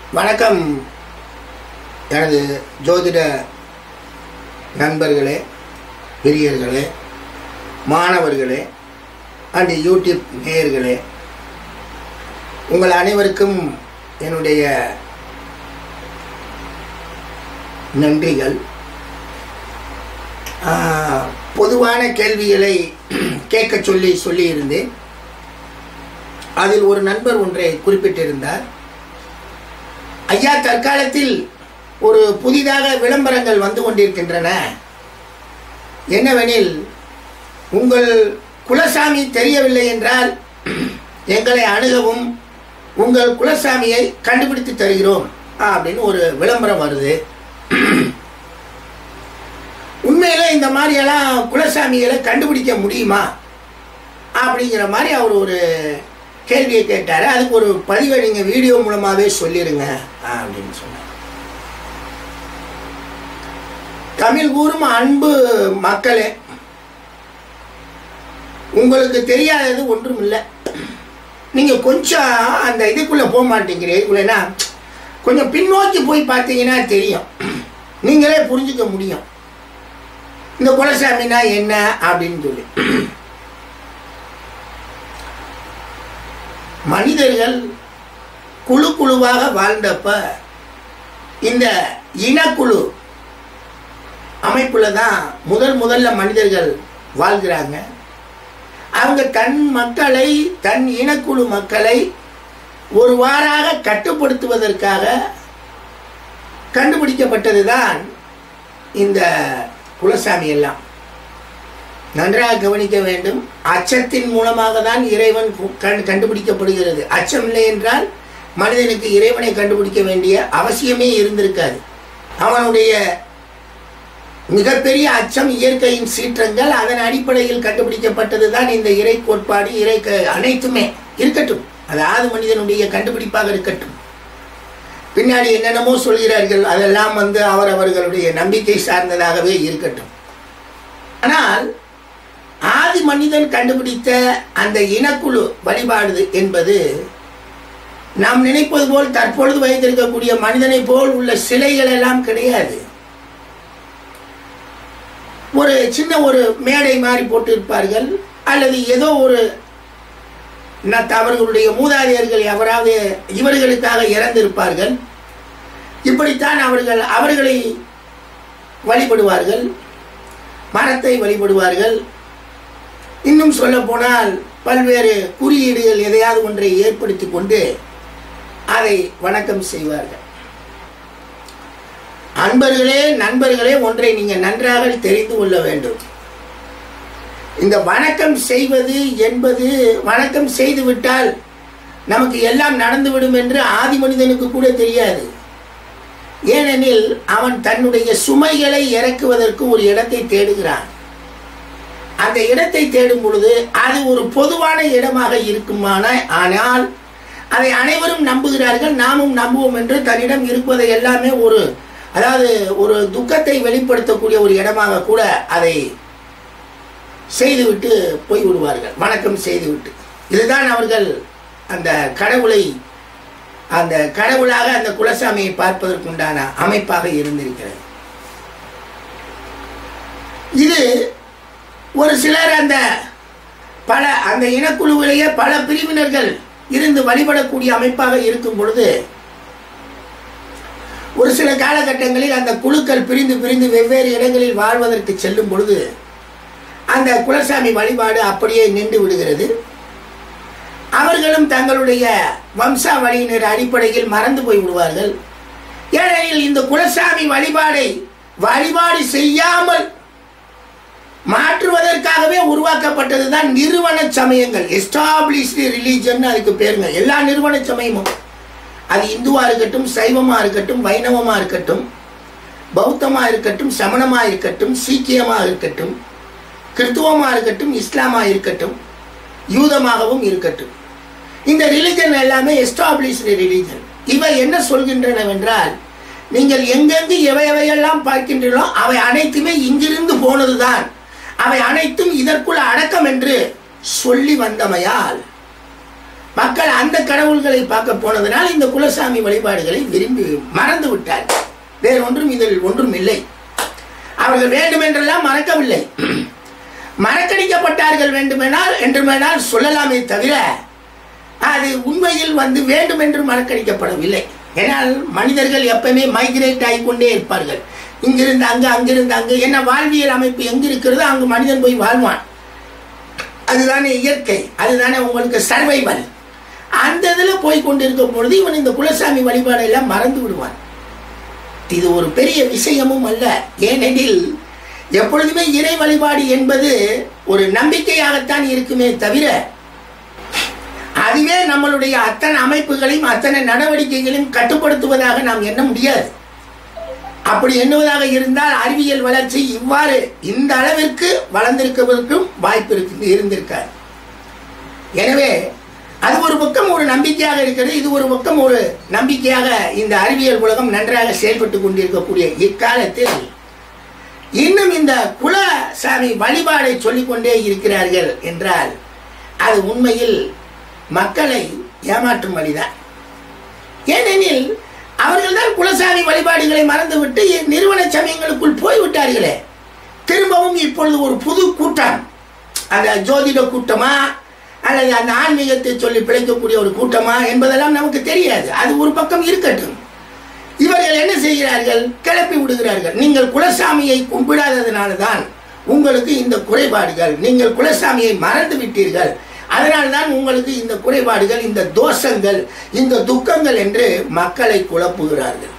வணக்கம் எனது ஜோதிட நண்பர்களே பிரியர்களே மாணவர்களே அண்ட் யூடியூப் நேயர்களே உங்கள் அனைவருக்கும் என்னுடைய நன்றிகள் ஆஹ், பொதுவான கேள்விகளை கேட்க சொல்லி சொல்லியிருந்தேன் அதில் ஒரு நண்பர் ஒன்றை குறிப்பிட்டிருந்தார் ஐயா தற்காலத்தில் ஒரு புதிதாக விளம்பரங்கள் வந்து கொண்டிருக்கின்றன என்னவெனில் உங்கள் குலசாமி தெரியவில்லை என்றால் எங்களை அணுகவும் உங்கள் குலசாமியை கண்டுபிடித்து தருகிறோம் அப்படின்னு ஒரு விளம்பரம் வருது உண்மையில இந்த மாதிரியெல்லாம் குலசாமிகளை கண்டுபிடிக்க முடியுமா அப்படிங்கிற மாதிரி அவர் ஒரு கேள்வியை கேட்டார் அதுக்கு ஒரு பதிவை நீங்கள் வீடியோ மூலமாகவே சொல்லிடுங்க அப்படின்னு சொன்னார் தமிழ் கூறும் அன்பு மக்களே உங்களுக்கு தெரியாதது ஒன்றும் இல்லை நீங்கள் கொஞ்சம் அந்த இதுக்குள்ளே போக மாட்டேங்கிறீங்க இதுக்குள்ளேனா கொஞ்சம் பின்னோக்கி போய் பார்த்தீங்கன்னா தெரியும் நீங்களே புரிஞ்சுக்க முடியும் இந்த குலசாமினா என்ன அப்படின்னு சொல்லி மனிதர்கள் குழு குழுவாக வாழ்ந்தப்ப இந்த இனக்குழு அமைப்புல தான் முதல் முதல்ல மனிதர்கள் வாழ்கிறாங்க அவங்க தன் மக்களை தன் இனக்குழு மக்களை ஒருவாறாக கட்டுப்படுத்துவதற்காக கண்டுபிடிக்கப்பட்டது தான் இந்த குலசாமி எல்லாம் நன்றாக கவனிக்க வேண்டும் அச்சத்தின் மூலமாக தான் இறைவன் கு- கண் கண்டுபிடிக்கப்படுகிறது அச்சம் இல்லை என்றால் மனிதனுக்கு இறைவனை கண்டுபிடிக்க வேண்டிய அவசியமே இருந்திருக்காது அவனுடைய மிகப்பெரிய அச்சம் இயற்கையின் சீற்றங்கள் அதன் அடிப்படையில் கண்டுபிடிக்கப்பட்டது தான் இந்த இறை கோட்பாடு இறை க- அனைத்துமே இருக்கட்டும் அதாவது மனிதனுடைய கண்டுபிடிப்பாக இருக்கட்டும் பின்னாடி என்னென்னமோ சொல்கிறார்கள் அதெல்லாம் வந்து அவரவர்களுடைய நம்பிக்கை சார்ந்ததாகவே இருக்கட்டும் ஆனால் ஆதி மனிதன் கண்டுபிடித்த அந்த இனக்குழு வழிபாடு என்பது நாம் நினைப்பது போல் தற்பொழுது வைத்திருக்கக்கூடிய மனிதனை போல் உள்ள சிலைகள் எல்லாம் கிடையாது ஒரு சின்ன ஒரு மேடை மாதிரி போட்டு இருப்பார்கள் அல்லது ஏதோ ஒரு ந- அவர்களுடைய மூதாதையர்கள் எவராவது இவர்களுக்காக இறந்திருப்பார்கள் இப்படித்தான் அவர்கள் அவர்களை வழிபடுவார்கள் மரத்தை வழிபடுவார்கள் இன்னும் சொல்ல போனால் பல்வேறு குறியீடுகள் எதையாவது ஒன்றை ஏற்படுத்தி கொண்டு அதை வணக்கம் செய்வார்கள் அன்பர்களே நண்பர்களே ஒன்றை நீங்கள் நன்றாக தெரிந்து கொள்ள வேண்டும் இந்த வணக்கம் செய்வது என்பது வணக்கம் செய்து விட்டால் நமக்கு எல்லாம் நடந்துவிடும் என்று ஆதி மனிதனுக்கு கூட தெரியாது ஏனெனில் அவன் தன்னுடைய சுமைகளை இறக்குவதற்கு ஒரு இடத்தை தேடுகிறான் அந்த இடத்தை தேடும் பொழுது அது ஒரு பொதுவான இடமாக இருக்குமான ஆனால் அதை அனைவரும் நம்புகிறார்கள் நாமும் நம்புவோம் என்று தன்னிடம் இருப்பதை எல்லாமே ஒரு அதாவது ஒரு துக்கத்தை வெளிப்படுத்தக்கூடிய ஒரு இடமாக கூட அதை செய்துவிட்டு போய் விடுவார்கள் வணக்கம் செய்துவிட்டு இதுதான் அவர்கள் அந்த கடவுளை அந்த கடவுளாக அந்த குலசாமியை பார்ப்பதற்குண்டான அமைப்பாக இருந்திருக்கிறது இது ஒரு சிலர் அந்த பல அந்த இனக்குழுவிலேயே பல பிரிவினர்கள் இருந்து வழிபடக்கூடிய அமைப்பாக இருக்கும் பொழுது ஒரு சில காலகட்டங்களில் அந்த குழுக்கள் பிரிந்து பிரிந்து வெவ்வேறு இடங்களில் வாழ்வதற்கு செல்லும் பொழுது அந்த குலசாமி வழிபாடு அப்படியே நின்று விடுகிறது அவர்களும் தங்களுடைய வம்சாவளியினர் அடிப்படையில் மறந்து போய் விடுவார்கள் ஏனெனில் இந்த குலசாமி வழிபாடை வழிபாடு செய்யாமல் மாற்றுவதற்காகவே உருவாக்கப்பட்டது தான் நிறுவன சமயங்கள் எஸ்டாப்ளிஷ்டு ரிலீஜன் அதுக்கு பேருங்க எல்லா நிறுவன சமயமும் அது இந்துவா இருக்கட்டும் சைவமா இருக்கட்டும் வைணவமா இருக்கட்டும் பௌத்தமா இருக்கட்டும் சமணமா இருக்கட்டும் சீக்கியமா இருக்கட்டும் கிறித்துவமா இருக்கட்டும் இஸ்லாமா இருக்கட்டும் யூதமாகவும் இருக்கட்டும் இந்த ரிலிஜன் எல்லாமே எஸ்டாப்ளிஷ்டு ரிலிஜன் இவை என்ன சொல்கின்றனவென்றால் நீங்கள் எங்கெங்கு எவை எவையெல்லாம் பார்க்கின்றீர்களோ அவை அனைத்துமே இங்கிருந்து போனதுதான் அவை அனைத்தும் இதற்குள் அடக்கம் என்று சொல்லி வந்தமையால் மக்கள் அந்த கடவுள்களை பார்க்க போனதனால் இந்த குலசாமி வழிபாடுகளை விரும்பி மறந்து விட்டார்கள் வேறு ஒன்றும் இதில் ஒன்றும் இல்லை அவர்கள் வேண்டுமென்றெல்லாம் மறக்கவில்லை மறக்கடிக்கப்பட்டார்கள் வேண்டுமெனால் என்றுமெனால் சொல்லலாமே தவிர அது உண்மையில் வந்து வேண்டும் என்று மறக்கடிக்கப்படவில்லை ஏனால் மனிதர்கள் எப்பவுமே மைக்ரேட் ஆகிக்கொண்டே இருப்பார்கள் இங்கிருந்து அங்கு அங்கிருந்து அங்கு என்ன வாழ்வியல் அமைப்பு எங்கு இருக்கிறதோ அங்கு மனிதன் போய் வாழ்வான் அதுதானே இயற்கை அதுதானே உங்களுக்கு சர்வைவல் அந்த இதில் போய் கொண்டிருக்கும் பொழுது இவன் இந்த குலசாமி வழிபாடை எல்லாம் மறந்து விடுவான் இது ஒரு பெரிய விஷயமும் அல்ல ஏனெனில் எப்பொழுதுமே இறை வழிபாடு என்பது ஒரு நம்பிக்கையாகத்தான் இருக்குமே தவிர அதுவே நம்மளுடைய அத்தனை அமைப்புகளையும் அத்தனை நடவடிக்கைகளையும் கட்டுப்படுத்துவதாக நாம் எண்ண முடியாது அப்படி எண்ணுவதாக இருந்தால் அறிவியல் வளர்ச்சி இவ்வாறு இந்த அளவிற்கு வளர்ந்திருப்பதற்கும் வாய்ப்பு இருக்கு இருந்திருக்காது எனவே அது ஒரு பக்கம் ஒரு நம்பிக்கையாக இருக்கிறது இது ஒரு பக்கம் ஒரு நம்பிக்கையாக இந்த அறிவியல் உலகம் நன்றாக செயல்பட்டு கொண்டிருக்கக்கூடிய இக்காலத்தில் இன்னும் இந்த குலசாமி வழிபாடை சொல்லிக்கொண்டே இருக்கிறார்கள் என்றால் அது உண்மையில் மக்களை ஏமாற்றும் வழிதான் ஏனெனில் அவர்கள்தான் குலசாமி வழிபாடுகளை மறந்துவிட்டு நிறுவன சமயங்களுக்குள் போய்விட்டார்களே திரும்பவும் இப்பொழுது ஒரு புது கூட்டம் அந்த ஜோதிட கூட்டமா அல்லது அந்த ஆன்மீகத்தை சொல்லி பிழைக்கக்கூடிய ஒரு கூட்டமா என்பதெல்லாம் நமக்கு தெரியாது அது ஒரு பக்கம் இருக்கட்டும் இவர்கள் என்ன செய்கிறார்கள் கிளப்பி விடுகிறார்கள் நீங்கள் குலசாமியை கும்பிடாததுனால தான் உங்களுக்கு இந்த குறைபாடுகள் நீங்கள் குலசாமியை மறந்து விட்டீர்கள் அதனால்தான் உங்களுக்கு இந்த குறைபாடுகள் இந்த தோஷங்கள் இந்த துக்கங்கள் என்று மக்களை குழப்புகிறார்கள்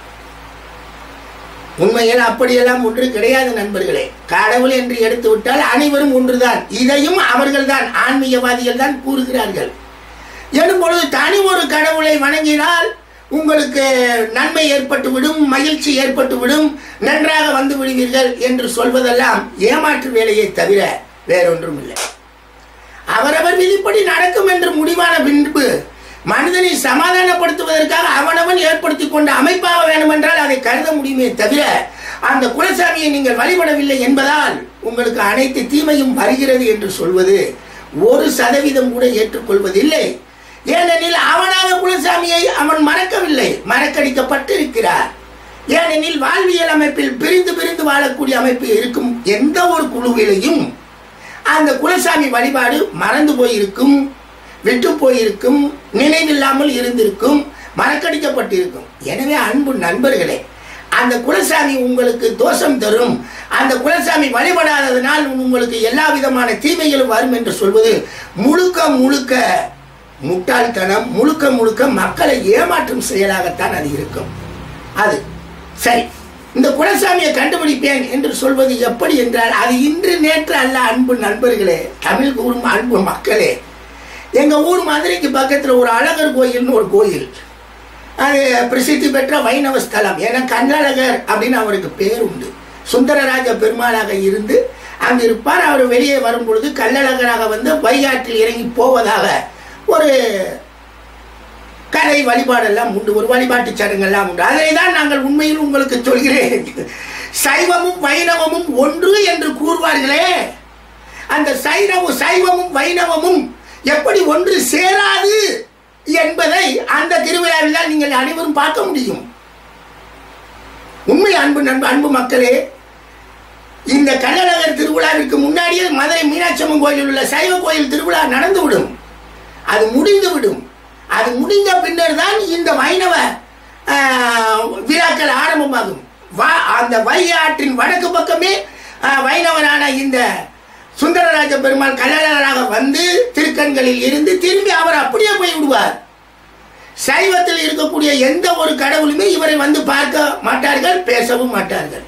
உண்மையில் அப்படியெல்லாம் ஒன்று கிடையாது நண்பர்களே கடவுள் என்று எடுத்து விட்டால் அனைவரும் ஒன்றுதான் இதையும் அவர்கள்தான் ஆன்மீகவாதிகள் தான் கூறுகிறார்கள் எனும் பொழுது தனி ஒரு கடவுளை வணங்கினால் உங்களுக்கு நன்மை ஏற்பட்டுவிடும் மகிழ்ச்சி ஏற்பட்டுவிடும் நன்றாக வந்து விடுவீர்கள் என்று சொல்வதெல்லாம் ஏமாற்று வேலையை தவிர வேறொன்றும் இல்லை அவரவர் விதிப்படி நடக்கும் என்று முடிவான பின்பு மனிதனை சமாதானப்படுத்துவதற்காக அவனவன் ஏற்படுத்தி கொண்ட அமைப்பாக வேண்டுமென்றால் அதை கருத முடியுமே தவிர அந்த குலசாமியை நீங்கள் வழிபடவில்லை என்பதால் உங்களுக்கு அனைத்து தீமையும் வருகிறது என்று சொல்வது ஒரு சதவீதம் கூட ஏற்றுக்கொள்வதில்லை ஏனெனில் அவனாக குலசாமியை அவன் மறக்கவில்லை மறக்கடிக்கப்பட்டிருக்கிறார் ஏனெனில் வாழ்வியல் அமைப்பில் பிரிந்து பிரிந்து வாழக்கூடிய அமைப்பு இருக்கும் எந்த ஒரு குழுவிலையும் அந்த குலசாமி வழிபாடு மறந்து போயிருக்கும் விட்டு போயிருக்கும் நினைவில்லாமல் இருந்திருக்கும் மறக்கடிக்கப்பட்டிருக்கும் எனவே அன்பு நண்பர்களே அந்த குலசாமி உங்களுக்கு தோஷம் தரும் அந்த குலசாமி வழிபடாததனால் உங்களுக்கு எல்லா விதமான தீமைகளும் வரும் என்று சொல்வது முழுக்க முழுக்க முட்டாள்தனம் முழுக்க முழுக்க மக்களை ஏமாற்றும் செயலாகத்தான் அது இருக்கும் அது சரி இந்த குலசாமியை கண்டுபிடிப்பேன் என்று சொல்வது எப்படி என்றால் அது இன்று நேற்று அல்ல அன்பு நண்பர்களே தமிழ் கூறும் அன்பு மக்களே எங்க ஊர் மதுரைக்கு பக்கத்தில் ஒரு அழகர் கோயில்னு ஒரு கோயில் அது பிரசித்தி பெற்ற வைணவ ஸ்தலம் ஏன்னா கண்ணழகர் அப்படின்னு அவருக்கு பேர் உண்டு சுந்தரராஜ பெருமாளாக இருந்து அங்கு இருப்பார் அவர் வெளியே வரும் பொழுது கள்ளழகராக வந்து வைகாட்டில் இறங்கி போவதாக ஒரு கலை வழிபாடெல்லாம் உண்டு ஒரு வழிபாட்டு சடங்கெல்லாம் உண்டு அதை தான் நாங்கள் உண்மையில் உங்களுக்கு சொல்கிறேன் சைவமும் வைணவமும் ஒன்று என்று கூறுவார்களே அந்த சைனவும் சைவமும் வைணவமும் எப்படி ஒன்று சேராது என்பதை அந்த திருவிழாவில் தான் நீங்கள் அனைவரும் பார்க்க முடியும் உண்மை அன்பு நண்பு அன்பு மக்களே இந்த கள்ளழகர் திருவிழாவிற்கு முன்னாடியே மதுரை மீனாட்சி அம்மன் கோயிலில் உள்ள சைவ கோயில் திருவிழா நடந்துவிடும் அது முடிந்து விடும் அது முடிந்த பின்னர் தான் இந்த வைணவ ஆஹ், விழாக்கள் ஆரம்பமாகும் வா அந்த வையாற்றின் வடக்கு பக்கமே ஆஹ், வைணவரான இந்த சுந்தரராஜ பெருமாள் கள்ளழகராக வந்து திருக்கண்களில் இருந்து திரும்பி அவர் அப்படியே போய் விடுவார் சைவத்தில் இருக்கக்கூடிய எந்த ஒரு கடவுளுமே இவரை வந்து பார்க்க மாட்டார்கள் பேசவும் மாட்டார்கள்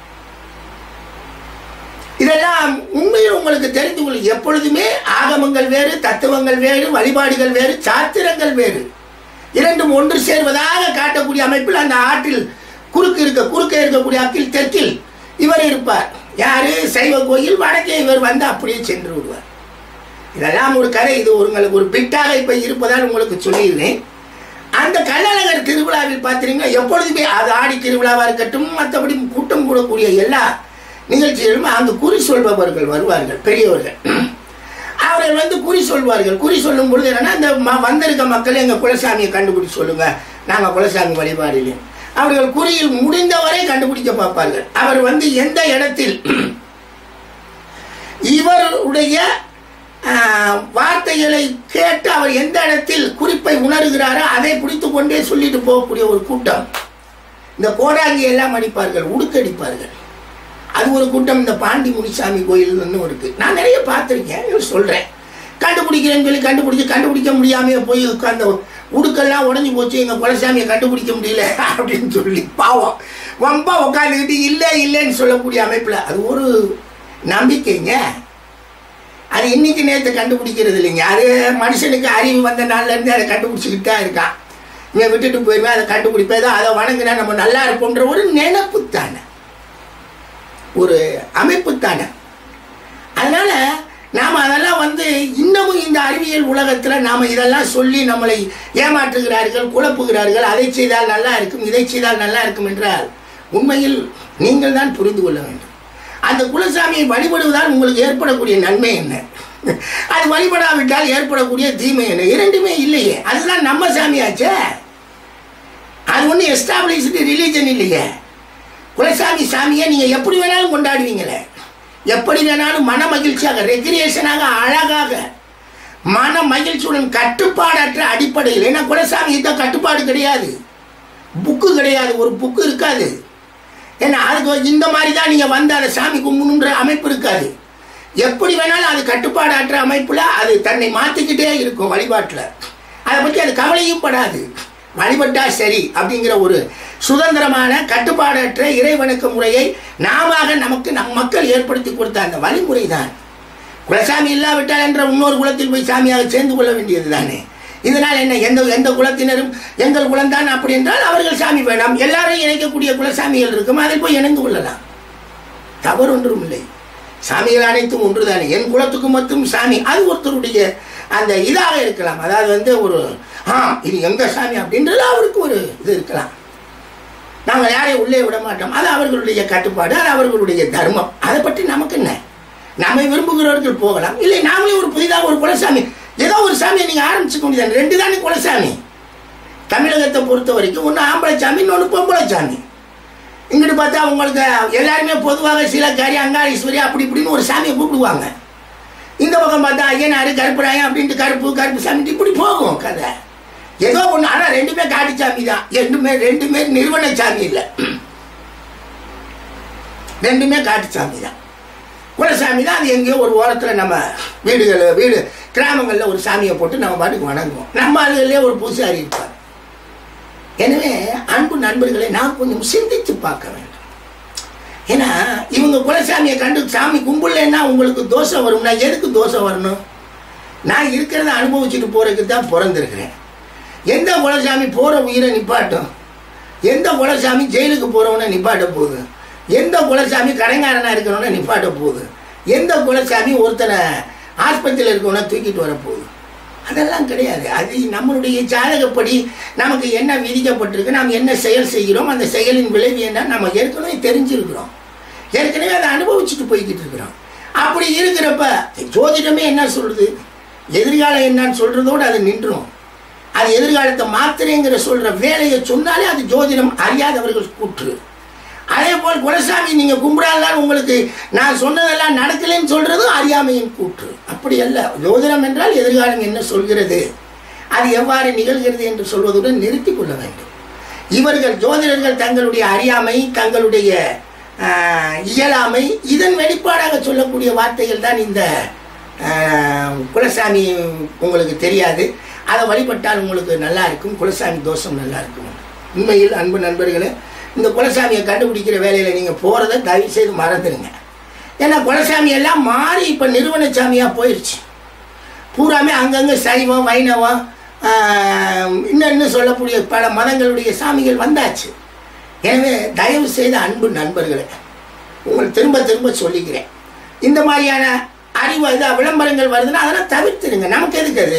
இதெல்லாம் உண்மையில் உங்களுக்கு தெரிந்து கொள்ளும் எப்பொழுதுமே ஆகமங்கள் வேறு தத்துவங்கள் வேறு வழிபாடுகள் வேறு சாத்திரங்கள் வேறு இரண்டும் ஒன்று சேர்வதாக காட்டக்கூடிய அமைப்பில் அந்த ஆற்றில் குறுக்கு இருக்க குறுக்கே இருக்கக்கூடிய அக்கில் தெற்கில் இவர் இருப்பார் யாரு சைவ கோயில் வடக்கே இவர் வந்து அப்படியே சென்று விடுவார் இதெல்லாம் ஒரு கதை இது உங்களுக்கு ஒரு பிட்டாக இப்ப இருப்பதால் உங்களுக்கு சொல்லியிருந்தேன் அந்த கள்ளழகர் திருவிழாவில் பார்த்தீங்கன்னா எப்பொழுதுமே அது ஆடி திருவிழாவாக இருக்கட்டும் மற்றபடி கூட்டம் கூடக்கூடிய எல்லா நிகழ்ச்சிகளும் அங்கு குறி சொல்பவர்கள் வருவார்கள் பெரியவர்கள் அவர் அவர்கள் வந்து குறி சொல்வார்கள் குறி சொல்லும் பொழுது என்னன்னா இந்த ம- வந்திருக்க மக்கள் எங்க குலசாமியை கண்டுபிடிச்சு சொல்லுங்க நாங்க குலசாமி வழிபாடு இல்லை அவர்கள் குறியில் முடிந்தவரை கண்டுபிடிக்க பார்ப்பார்கள் அவர் வந்து எந்த இடத்தில் இவருடைய ஆஹ், வார்த்தைகளை கேட்டு அவர் எந்த இடத்தில் குறிப்பை உணர்கிறாரோ அதை பிடித்து கொண்டே சொல்லிட்டு போகக்கூடிய ஒரு கூட்டம் இந்த கோடாங்கி எல்லாம் அடிப்பார்கள் உடுக்கடிப்பார்கள் அது ஒரு கூட்டம் இந்த பாண்டி முனிசாமி கோயில்னு இருக்கு நான் நிறைய பார்த்துருக்கேன் இவர் சொல்கிறேன் கண்டுபிடிக்கிறேன்னு சொல்லி கண்டுபிடிச்சு கண்டுபிடிக்க முடியாமையே போய் உட்கார்ந்த உடுக்கெல்லாம் உடஞ்சி போச்சு எங்கள் குலசாமியை கண்டுபிடிக்க முடியல அப்படின்னு சொல்லி பாவம் ரொம்ப உட்காந்துக்கிட்டு இல்லை இல்லைன்னு சொல்லக்கூடிய அமைப்பில் அது ஒரு நம்பிக்கைங்க அது இன்னைக்கு நேற்று கண்டுபிடிக்கிறது இல்லைங்க அது மனுஷனுக்கு அறிவு வந்த நாள்ல இருந்து அதை கண்டுபிடிச்சிக்கிட்டு தான் இருக்கான் இவன் விட்டுட்டு போயிருவேன் அதை கண்டுபிடிப்பேன் அதை வணங்கினா நம்ம நல்லா இருப்போன்ற ஒரு நினைப்பு தானே ஒரு அமைப்பு தானே அதனால நாம் அதெல்லாம் வந்து இன்னமும் இந்த அறிவியல் உலகத்தில் நாம் இதெல்லாம் சொல்லி நம்மளை ஏமாற்றுகிறார்கள் குழப்புகிறார்கள் அதை செய்தால் நல்லா இருக்கும் இதை செய்தால் நல்லா இருக்கும் என்றால் உண்மையில் நீங்கள் தான் புரிந்து கொள்ள வேண்டும் அந்த குலசாமியை வழிபடுவதால் உங்களுக்கு ஏற்படக்கூடிய நன்மை என்ன அது வழிபடாவிட்டால் ஏற்படக்கூடிய தீமை என்ன இரண்டுமே இல்லையே அதுதான் நம்ம சாமியாச்சே அது ஒன்றும் எஸ்டாப்ளிஷ்டு ரிலீஜன் இல்லையே குலசாமி சாமியை நீங்கள் எப்படி வேணாலும் கொண்டாடுவீங்களே எப்படி வேணாலும் மன மகிழ்ச்சியாக ரெக்ரியேஷனாக அழகாக மன மகிழ்ச்சியுடன் கட்டுப்பாடற்ற அடிப்படையில் ஏன்னா குலசாமி தான் கட்டுப்பாடு கிடையாது புக்கு கிடையாது ஒரு புக்கு இருக்காது ஏன்னா அதுக்கு இந்த மாதிரி தான் நீங்கள் வந்து அதை சாமி கும்பிடுன்ற அமைப்பு இருக்காது எப்படி வேணாலும் அது கட்டுப்பாடற்ற அமைப்பில் அது தன்னை மாற்றிக்கிட்டே இருக்கும் வழிபாட்டில் அதை பற்றி அது கவலையும் படாது வழிபட்டா சரி அப்படிங்கிற ஒரு சுதந்திரமான கட்டுப்பாடற்ற இறைவணக்க முறையை நாம நமக்கு நம் மக்கள் ஏற்படுத்தி கொடுத்த அந்த வழிமுறை தான் குலசாமி இல்லாவிட்டால் என்ற இன்னொரு குலத்தில் போய் சாமியாக சேர்ந்து கொள்ள வேண்டியது தானே இதனால் என்ன எந்த எந்த குலத்தினரும் எங்கள் குலம்தான் அப்படி என்றால் அவர்கள் சாமி வேண்டாம் எல்லாரையும் இணைக்கக்கூடிய குலசாமிகள் இருக்கும் அதில் போய் இணைந்து கொள்ளலாம் தவறு ஒன்றும் இல்லை சாமிகள் அனைத்தும் ஒன்றுதானே என் குலத்துக்கு மட்டும் சாமி அது ஒருத்தருடைய அந்த இதாக இருக்கலாம் அதாவது வந்து ஒரு ஆ இது எங்க சாமி அப்படின்றது அவருக்கு ஒரு இது இருக்கலாம் நாங்கள் யாரையும் உள்ளே விட மாட்டோம் அது அவர்களுடைய கட்டுப்பாடு அது அவர்களுடைய தர்மம் அதை பற்றி நமக்கு என்ன நம்மை விரும்புகிறவர்கள் போகலாம் இல்லை நாமளே ஒரு புதிதாக ஒரு குலசாமி ஏதோ ஒரு சாமியை நீங்கள் ஆரம்பிச்சுக்க முடியாது ரெண்டு தானே குலசாமி தமிழகத்தை பொறுத்த வரைக்கும் ஒன்று ஆம்பளை சாமி இன்னொன்று பொம்பளை சாமி இங்கிட்டு பார்த்தா உங்களுக்கு எல்லாருமே பொதுவாக சிலக்காரி அங்காளீஸ்வரி அப்படி இப்படின்னு ஒரு சாமியை கூப்பிடுவாங்க இந்த பக்கம் பார்த்தா ஐயனாரு கருப்புராயம் அப்படின்ட்டு கருப்பு கருப்பு சாமி இப்படி போகும் கதை ஏதோ ஒன்று ஆனால் ரெண்டுமே காட்டு சாமி தான் ரெண்டுமே ரெண்டுமே நிறுவன சாமி இல்லை ரெண்டுமே காட்டு சாமி தான் குலசாமி தான் அது எங்கேயோ ஒரு ஓரத்தில் நம்ம வீடுகள் வீடு கிராமங்களில் ஒரு சாமியை போட்டு நம்ம பாட்டுக்கு வணங்குவோம் நம்ம ஆளுகளே ஒரு பூசாரி இருப்பார் எனவே அன்பு நண்பர்களை நான் கொஞ்சம் சிந்தித்து பார்க்க வேண்டும் ஏன்னா இவங்க குலசாமியை கண்டு சாமி கும்பிடலன்னா உங்களுக்கு தோஷம் வரும்னா எதுக்கு தோஷம் வரணும் நான் இருக்கிறத அனுபவிச்சுட்டு போறதுக்கு தான் பிறந்திருக்கிறேன் எந்த குலசாமி போகிற உயிரை நிப்பாட்டும் எந்த குலசாமி ஜெயிலுக்கு போகிறவனை நிப்பாட்ட போகுது எந்த குலசாமி கடைங்காரனாக இருக்கிறவனை நிப்பாட்ட போகுது எந்த குலசாமி ஒருத்தனை ஆஸ்பத்திரியில் இருக்கவனை தூக்கிட்டு வர போகுது அதெல்லாம் கிடையாது அது நம்மளுடைய ஜாதகப்படி நமக்கு என்ன விதிக்கப்பட்டிருக்கு நாம் என்ன செயல் செய்கிறோம் அந்த செயலின் விளைவு என்ன நம்ம ஏற்கனவே தெரிஞ்சிருக்கிறோம் ஏற்கனவே அதை அனுபவிச்சுட்டு போய்கிட்டு இருக்கிறோம் அப்படி இருக்கிறப்ப ஜோதிடமே என்ன சொல்றது எதிர்காலம் என்னன்னு சொல்றதோடு அது நின்றும் அது எதிர்காலத்தை மாத்திரைங்கிற சொல்ற வேலையை சொன்னாலே அது ஜோதிடம் அறியாதவர்கள் கூற்று அதே போல் குலசாமி நீங்க கும்பிடாதான் உங்களுக்கு நான் சொன்னதெல்லாம் நடக்கலைன்னு சொல்றதும் அறியாமையின் கூற்று அப்படி அல்ல ஜோதிடம் என்றால் எதிர்காலம் என்ன சொல்கிறது அது எவ்வாறு நிகழ்கிறது என்று சொல்வதுடன் நிறுத்திக் கொள்ள வேண்டும் இவர்கள் ஜோதிடர்கள் தங்களுடைய அறியாமை தங்களுடைய ஆஹ், இயலாமை இதன் வெளிப்பாடாக சொல்லக்கூடிய வார்த்தைகள் தான் இந்த ஆஹ், குலசாமி உங்களுக்கு தெரியாது அதை வழிபட்டால் உங்களுக்கு நல்லா இருக்கும் குலசாமி தோஷம் நல்லா இருக்கும் உண்மையில் அன்பு நண்பர்களே இந்த குலசாமியை கண்டுபிடிக்கிற வேலையில் நீங்கள் போகிறத தயவு செய்து மறந்துடுங்க ஏன்னா குலசாமி எல்லாம் மாறி இப்போ நிறுவன சாமியாக போயிடுச்சு பூராமே அங்கங்கே சைவம் வைணவம் ஆஹ், இன்னும் இன்னும் சொல்லக்கூடிய பல மதங்களுடைய சாமிகள் வந்தாச்சு எனவே தயவு செய்த அன்பு நண்பர்களே உங்கள் திரும்ப திரும்ப சொல்லிக்கிறேன் இந்த மாதிரியான அறிவு இது விளம்பரங்கள் வருதுன்னா அதெல்லாம் தவிர்த்துடுங்க நமக்கு எதுக்கு அது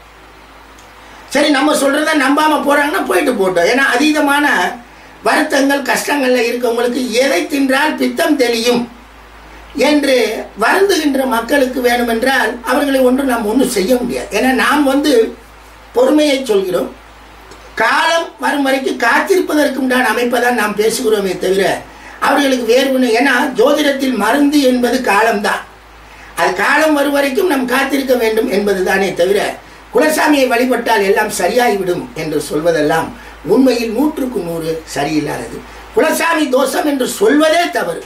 சரி நம்ம சொல்கிறத நம்பாமல் போகிறாங்கன்னா போயிட்டு போட்டோம் ஏன்னா அதீதமான வருத்தங்கள் கஷ்டங்களில் இருக்கவங்களுக்கு எதை தின்றால் பித்தம் தெளியும் என்று வருந்துகின்ற மக்களுக்கு வேணுமென்றால் அவர்களை ஒன்று நாம் ஒன்றும் செய்ய முடியாது ஏன்னா நாம் வந்து பொறுமையை சொல்கிறோம் காலம் வரும் வரைக்கும் காத்திருப்பதற்கு உண்டான அமைப்பை தான் நாம் பேசுகிறோமே தவிர அவர்களுக்கு வேறு ஒன்று ஏன்னா ஜோதிடத்தில் மருந்து என்பது காலம்தான் அது காலம் வரும் வரைக்கும் நாம் காத்திருக்க வேண்டும் என்பது தானே தவிர குலசாமியை வழிபட்டால் எல்லாம் சரியாகிவிடும் என்று சொல்வதெல்லாம் உண்மையில் நூற்றுக்கு நூறு சரியில்லாதது குலசாமி தோஷம் என்று சொல்வதே தவறு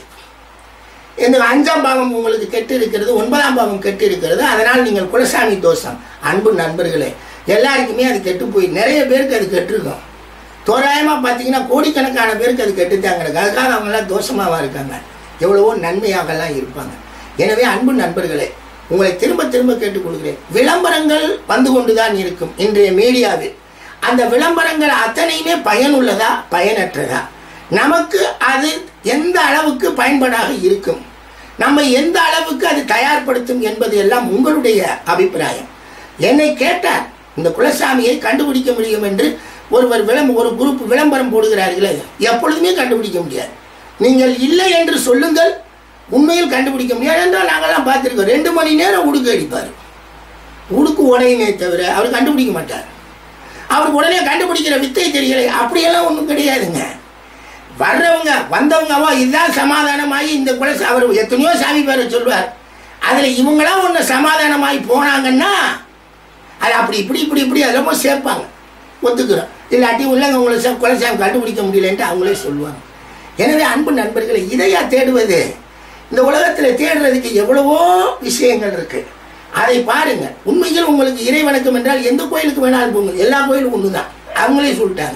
இந்த அஞ்சாம் பாவம் உங்களுக்கு கெட்டு இருக்கிறது ஒன்பதாம் பாவம் கெட்டு இருக்கிறது அதனால் நீங்கள் குலசாமி தோஷம் அன்பு நண்பர்களே எல்லாருக்குமே அது கெட்டு போய் நிறைய பேருக்கு அது கெட்டிருக்கும் தோராயமாக பார்த்தீங்கன்னா கோடிக்கணக்கான பேருக்கு அது கெட்டுத்தாங்க அதுக்காக அவங்களாம் தோஷமாவா இருக்காங்க எவ்வளவோ நன்மையாகலாம் இருப்பாங்க எனவே அன்பு நண்பர்களே உங்களை திரும்ப திரும்ப கேட்டுக்கொள்கிறேன் விளம்பரங்கள் வந்து கொண்டுதான் இருக்கும் இன்றைய மீடியாவில் அந்த விளம்பரங்கள் அத்தனையுமே பயனுள்ளதா பயனற்றதா நமக்கு அது எந்த அளவுக்கு பயன்பாடாக இருக்கும் நம்ம எந்த அளவுக்கு அது தயார்படுத்தும் என்பது எல்லாம் உங்களுடைய அபிப்பிராயம் என்னை கேட்டார் இந்த குலசாமியை கண்டுபிடிக்க முடியும் என்று ஒருவர் விளம்ப ஒரு குரூப் விளம்பரம் போடுகிறார்களே எப்பொழுதுமே கண்டுபிடிக்க முடியாது நீங்கள் இல்லை என்று சொல்லுங்கள் உண்மையில் கண்டுபிடிக்க முடியாது என்றால் நாங்கள்லாம் பார்த்துருக்கோம் ரெண்டு மணி நேரம் உடுக்கு அடிப்பார் உடுக்கு உடையுமே தவிர அவர் கண்டுபிடிக்க மாட்டார் அவருக்கு உடனே கண்டுபிடிக்கிற வித்தை தெரியலை அப்படியெல்லாம் ஒன்றும் கிடையாதுங்க வர்றவங்க வந்தவங்கவோ இதுதான் சமாதானமாகி இந்த குல அவர் எத்தனையோ சாமி பேரை சொல்வார் அதில் இவங்களாம் ஒன்று சமாதானமாகி போனாங்கன்னா அது அப்படி இப்படி இப்படி இப்படி அதெல்லாம் சேர்ப்பாங்க ஒத்துக்கிறோம் இல்லாட்டி உள்ளங்க உங்களை சே- குலசாமி கண்டுபிடிக்க முடியலன்ட்டு அவங்களே சொல்லுவாங்க எனவே அன்பு நண்பர்களை இதையா தேடுவது இந்த உலகத்தில் தேடுறதுக்கு எவ்வளவோ விஷயங்கள் இருக்கு அதை பாருங்க உண்மையில் உங்களுக்கு இறை வணக்கம் என்றால் எந்த கோயிலுக்கு வேணாலும் போங்க எல்லா கோயிலும் ஒன்று தான் அவங்களே சொல்லிட்டாங்க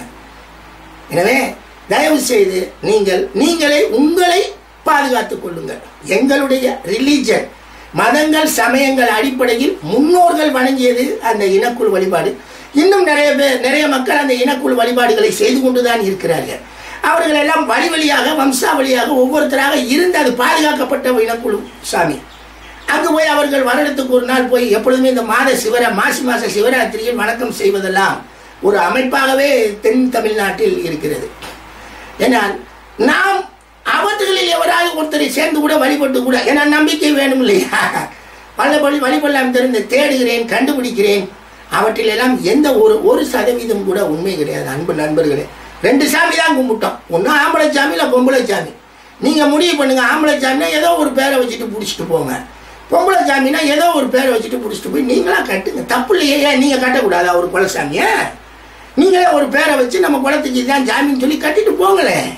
எனவே தயவு செய்து நீங்கள் நீங்களே உங்களை பாதுகாத்துக் கொள்ளுங்கள் எங்களுடைய ரிலீஜன் மதங்கள் சமயங்கள் அடிப்படையில் முன்னோர்கள் வணங்கியது அந்த இனக்குழு வழிபாடு இன்னும் நிறைய பேர் நிறைய மக்கள் அந்த இனக்குழு வழிபாடுகளை செய்து கொண்டுதான் இருக்கிறார்கள் அவர்கள் எல்லாம் வழி வழியாக வம்சாவளியாக ஒவ்வொருத்தராக இருந்து அது பாதுகாக்கப்பட்ட இனக்குழு சாமி அங்கு போய் அவர்கள் வருடத்துக்கு ஒரு நாள் போய் எப்பொழுதுமே இந்த மாத சிவரா மாசி மாத சிவராத்திரியில் வணக்கம் செய்வதெல்லாம் ஒரு அமைப்பாகவே தென் தமிழ்நாட்டில் இருக்கிறது ஏன்னால் நாம் அவற்றுகளில் எவராவது ஒருத்தரை சேர்ந்து கூட வழிபட்டு கூட ஏன்னா நம்பிக்கை வேணும் இல்லையா வல்லபடி வழிபடலாம் தெரிந்து தேடுகிறேன் கண்டுபிடிக்கிறேன் அவற்றில் எல்லாம் எந்த ஒரு ஒரு சதவீதம் கூட உண்மை கிடையாது அன்பு நண்பர்களே ரெண்டு சாமி தான் கும்பிட்டோம் ஒன்று ஆம்பளை சாமி இல்லை பொம்பளை சாமி நீங்கள் முடிவு பண்ணுங்க ஆம்பளை சாமினா ஏதோ ஒரு பேரை வச்சுட்டு பிடிச்சிட்டு போங்க பொம்பளை சாமினா ஏதோ ஒரு பேரை வச்சுட்டு பிடிச்சிட்டு போய் நீங்களா கட்டுங்க தப்பு இல்லையே ஏன் நீங்கள் கட்டக்கூடாதா ஒரு குலசாமியை நீங்களே ஒரு பேரை வச்சு நம்ம குலத்துக்கு இதுதான் ஜாமின்னு சொல்லி கட்டிட்டு போங்களேன்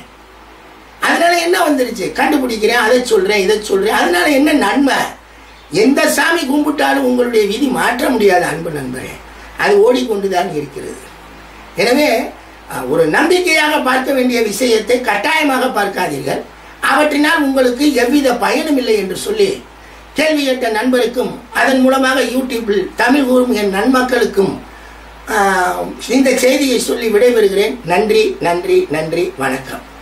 அதனால என்ன வந்துருச்சு கண்டுபிடிக்கிறேன் அதை சொல்றேன் இதை சொல்றேன் அதனால என்ன நன்மை எந்த சாமி கும்பிட்டாலும் உங்களுடைய விதி மாற்ற முடியாத அன்பு நண்பரே அது ஓடிக்கொண்டுதான் இருக்கிறது எனவே அஹ், ஒரு நம்பிக்கையாக பார்க்க வேண்டிய விஷயத்தை கட்டாயமாக பார்க்காதீர்கள் அவற்றினால் உங்களுக்கு எவ்வித பயனும் இல்லை என்று சொல்லி கேள்வி கேட்ட நண்பருக்கும் அதன் மூலமாக யூடியூப்பில் தமிழ் கூறும் என் நன்மக்களுக்கும் ஆஹ், இந்த செய்தியை சொல்லி விடைபெறுகிறேன் நன்றி நன்றி நன்றி வணக்கம்